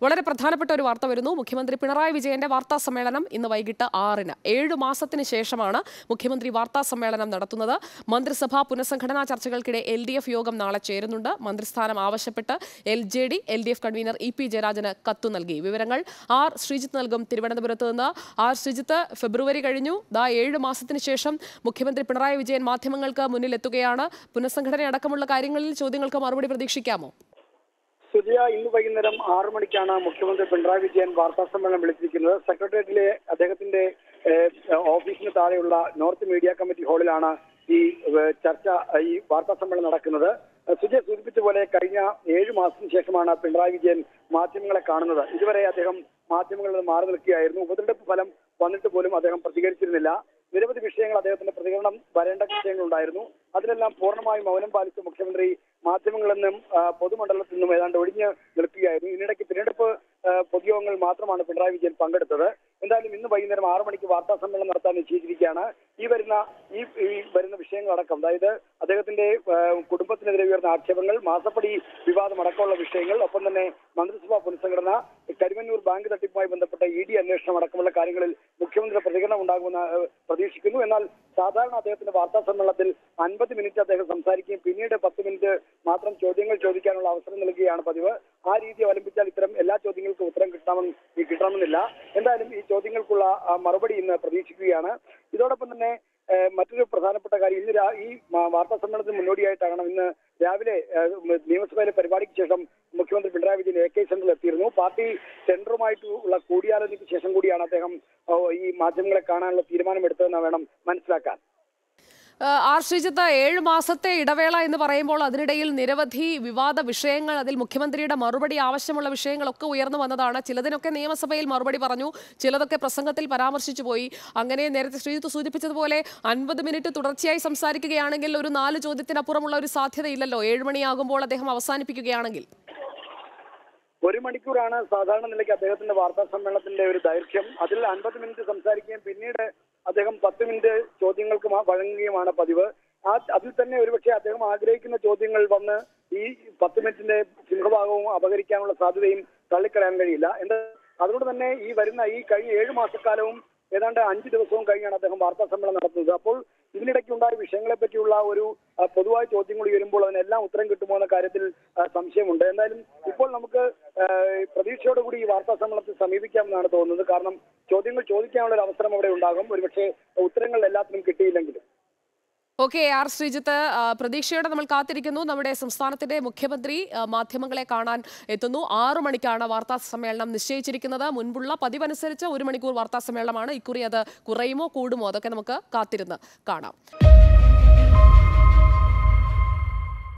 വളരെ പ്രധാനപ്പെട്ട ഒരു വാർത്ത വരുന്നു മുഖ്യമന്ത്രി പിണറായി വിജയന്റെ വാർത്താ സമ്മേളനം ഇന്ന് വൈകിട്ട് ആറിന് ഏഴു മാസത്തിന് ശേഷമാണ് മുഖ്യമന്ത്രി വാർത്താ സമ്മേളനം നടത്തുന്നത് മന്ത്രിസഭാ പുനഃസംഘടനാ ചർച്ചകൾക്കിടെ എൽ ഡി എഫ് യോഗം നാളെ ചേരുന്നുണ്ട് മന്ത്രിസ്ഥാനം ആവശ്യപ്പെട്ട് L J D L D F convener E P ജയരാജന് കത്തു നൽകി വിവരങ്ങൾ ആർ ശ്രീജിത്ത് നൽകും തിരുവനന്തപുരത്ത് നിന്ന് ആർ ശ്രീജിത്ത് ഫെബ്രുവരി കഴിഞ്ഞു ദാ ഏഴ് മാസത്തിന് ശേഷം മുഖ്യമന്ത്രി പിണറായി വിജയൻ മാധ്യമങ്ങൾക്ക് മുന്നിൽ എത്തുകയാണ് പുനഃസംഘടന അടക്കമുള്ള കാര്യങ്ങളിൽ ചോദ്യങ്ങൾക്ക് മറുപടി പ്രതീക്ഷിക്കാമോ സുജയ ഇന്ന് വൈകുന്നേരം ആറു മണിക്കാണ് മുഖ്യമന്ത്രി പിണറായി വിജയൻ വാർത്താ സമ്മേളനം വിളിച്ചിരിക്കുന്നത് സെക്രട്ടേറിയറ്റിലെ അദ്ദേഹത്തിന്റെ ഏഹ്, ഓഫീസിന് താഴെയുള്ള നോർത്ത് മീഡിയ കമ്മിറ്റി ഹാളിലാണ് ഈ ഏഹ്, ചർച്ച ഈ വാർത്താ സമ്മേളനം നടക്കുന്നത് സുജയ സൂചിപ്പിച്ച പോലെ കഴിഞ്ഞ ഏഴു മാസത്തിന് ശേഷമാണ് പിണറായി വിജയൻ മാധ്യമങ്ങളെ കാണുന്നത് ഇതുവരെ അദ്ദേഹം മാധ്യമങ്ങളിൽ നിന്ന് മാറി നിൽക്കുകയായിരുന്നു ഉപതെരഞ്ഞെടുപ്പ് ഫലം വന്നിട്ട് പോലും അദ്ദേഹം പ്രതികരിച്ചിരുന്നില്ല നിരവധി വിഷയങ്ങൾ അദ്ദേഹത്തിന്റെ പ്രതികരണം വരേണ്ട വിഷയങ്ങളുണ്ടായിരുന്നു അതിലെല്ലാം പൂർണ്ണമായും മൗനം പാലിച്ച മുഖ്യമന്ത്രി മാധ്യമങ്ങളിൽ നിന്നും ആ, പൊതുമണ്ഡലത്തിൽ നിന്നും ഏതാണ്ട് ഒഴിഞ്ഞ് നിൽക്കുകയായിരുന്നു ഇതിനിടയ്ക്ക് തിരഞ്ഞെടുപ്പ് ആ, പൊതുയോഗങ്ങൾ മാത്രമാണ് പിണറായി വിജയൻ പങ്കെടുത്തത് എന്തായാലും ഇന്ന് വൈകുന്നേരം ആറു മണിക്ക് വാർത്താ സമ്മേളനം നടത്താൻ നിശ്ചയിച്ചിരിക്കുകയാണ് ഈ വരുന്ന ഈ ഈ വരുന്ന വിഷയങ്ങളടക്കം അതായത് അദ്ദേഹത്തിന്റെ ആ, കുടുംബത്തിനെതിരെ ഉയർന്ന ആക്ഷേപങ്ങൾ മാസപ്പടി വിവാദം അടക്കമുള്ള വിഷയങ്ങൾ ഒപ്പം തന്നെ മന്ത്രിസഭാ പുനഃസംഘടന കരിമന്നൂർ ബാങ്ക് തട്ടിപ്പുമായി ബന്ധപ്പെട്ട ഇ ഡി അന്വേഷണം അടക്കമുള്ള കാര്യങ്ങളിൽ മുഖ്യമന്ത്രിയുടെ പ്രതികരണം ഉണ്ടാകുമെന്ന് ആ, പ്രതീക്ഷിക്കുന്നു എന്നാൽ സാധാരണ അദ്ദേഹത്തിന്റെ വാർത്താ സമ്മേളനത്തിൽ അൻപത് മിനിറ്റ് അദ്ദേഹം സംസാരിക്കുകയും പിന്നീട് പത്ത് മിനിറ്റ് മാത്രം ചോദ്യങ്ങൾ ചോദിക്കാനുള്ള അവസരം നൽകുകയാണ് പതിവ് ആ രീതി അവലംബിച്ചാൽ ഇത്തരം എല്ലാ ചോദ്യങ്ങൾക്കും ഉത്തരം കിട്ടണമെന്ന് ഈ കിട്ടണമെന്നില്ല എന്തായാലും ഈ ചോദ്യങ്ങൾക്കുള്ള ആ, മറുപടി ഇന്ന് പ്രതീക്ഷിക്കുകയാണ് ഇതോടൊപ്പം തന്നെ ഏഹ്, മറ്റൊരു പ്രധാനപ്പെട്ട കാര്യം ഇന്ന് രാ- ഈ മ- വാർത്താ സമ്മേളനത്തിന് മുന്നോടിയായിട്ടാകണം ഇന്ന് രാവിലെ ഏഹ്, നിയമസഭയിലെ പരിപാടിക്ക് ശേഷം മുഖ്യമന്ത്രി പിണറായി വിജയൻ എ കെ സെന്ററിൽ എത്തിയിരുന്നു പാർട്ടി സെന്ററുമായിട്ടുള്ള കൂടിയാലോചനയ്ക്ക് ശേഷം കൂടിയാണ് അദ്ദേഹം ഓ, ഈ മാധ്യമങ്ങളെ കാണാനുള്ള തീരുമാനമെടുത്തതെന്ന് വേണം മനസ്സിലാക്കാൻ ആ, ആർ ശ്രീജിത്ത് ഏഴ് മാസത്തെ ഇടവേള എന്ന് പറയുമ്പോൾ അതിനിടയിൽ നിരവധി വിവാദ വിഷയങ്ങൾ അതിൽ മുഖ്യമന്ത്രിയുടെ മറുപടി ആവശ്യമുള്ള വിഷയങ്ങളൊക്കെ ഉയർന്നു വന്നതാണ് ചിലതിനൊക്കെ നിയമസഭയിൽ മറുപടി പറഞ്ഞു ചിലതൊക്കെ പ്രസംഗത്തിൽ പരാമർശിച്ചു പോയി അങ്ങനെ നേരത്തെ ശ്രീജിത്ത് സൂചിപ്പിച്ചതുപോലെ അൻപത് മിനിറ്റ് തുടർച്ചയായി സംസാരിക്കുകയാണെങ്കിൽ ഒരു നാല് ചോദ്യത്തിനപ്പുറമുള്ള ഒരു സാധ്യതയില്ലല്ലോ ഏഴ് മണിയാകുമ്പോൾ അദ്ദേഹം അവസാനിപ്പിക്കുകയാണെങ്കിൽ ഒരു മണിക്കൂറാണ് സാധാരണ നിലയ്ക്ക് അദ്ദേഹത്തിന്റെ വാർത്താ സമ്മേളനത്തിന്റെ ഒരു ദൈർഘ്യം അതിൽ അൻപത് മിനിറ്റ് സംസാരിക്കുകയും പിന്നീട് അദ്ദേഹം പത്ത് മിനിറ്റ് ചോദ്യങ്ങൾക്ക് മാ- വഴങ്ങുകയുമാണ് പതിവ് ആ അതിൽ തന്നെ ഒരുപക്ഷെ അദ്ദേഹം ആഗ്രഹിക്കുന്ന ചോദ്യങ്ങൾ വന്ന് ഈ പത്ത് മിനിറ്റിന്റെ സിംഹഭാഗവും അപകരിക്കാനുള്ള സാധ്യതയും തള്ളിക്കളയാൻ കഴിയില്ല എന്താ അതുകൊണ്ട് തന്നെ ഈ വരുന്ന ഈ കഴിഞ്ഞ ഏഴ് മാസക്കാലവും ഏതാണ്ട് അഞ്ച് ദിവസവും കഴിഞ്ഞാണ് അദ്ദേഹം വാർത്താ സമ്മേളനം നടത്തുന്നത് അപ്പോൾ ഇതിനിടയ്ക്ക് ഉണ്ടായ വിഷയങ്ങളെ പറ്റിയുള്ള ഒരു ആ, പൊതുവായ ചോദ്യങ്ങൾ ഉയരുമ്പോൾ അതിനെല്ലാം ഉത്തരം കിട്ടുമോ എന്ന കാര്യത്തിൽ ആ, സംശയമുണ്ട് എന്തായാലും ഇപ്പോൾ നമുക്ക് ആ, പ്രതീക്ഷയോടുകൂടി ഈ വാർത്താ സമ്മേളനത്തെ സമീപിക്കാമെന്നാണ് തോന്നുന്നത് കാരണം ചോദ്യങ്ങൾ ചോദിക്കാനുള്ള ഒരു അവസരം അവിടെ ഉണ്ടാകും ഒരുപക്ഷെ ഉത്തരങ്ങൾ എല്ലാത്തിനും കിട്ടിയില്ലെങ്കിലും ഓക്കെ ആർ ശ്രീജിത്ത് ആ, പ്രതീക്ഷയോടെ നമ്മൾ കാത്തിരിക്കുന്നു നമ്മുടെ സംസ്ഥാനത്തിന്റെ മുഖ്യമന്ത്രി ആ, മാധ്യമങ്ങളെ കാണാൻ എത്തുന്നു ആറു മണിക്കാണ് വാർത്താ സമ്മേളനം നിശ്ചയിച്ചിരിക്കുന്നത് മുൻപുള്ള പതിവനുസരിച്ച് ഒരു മണിക്കൂർ വാർത്താ സമ്മേളനമാണ് ഇക്കുറി അത് കുറയുമോ കൂടുമോ അതൊക്കെ നമുക്ക് കാത്തിരുന്ന് കാണാം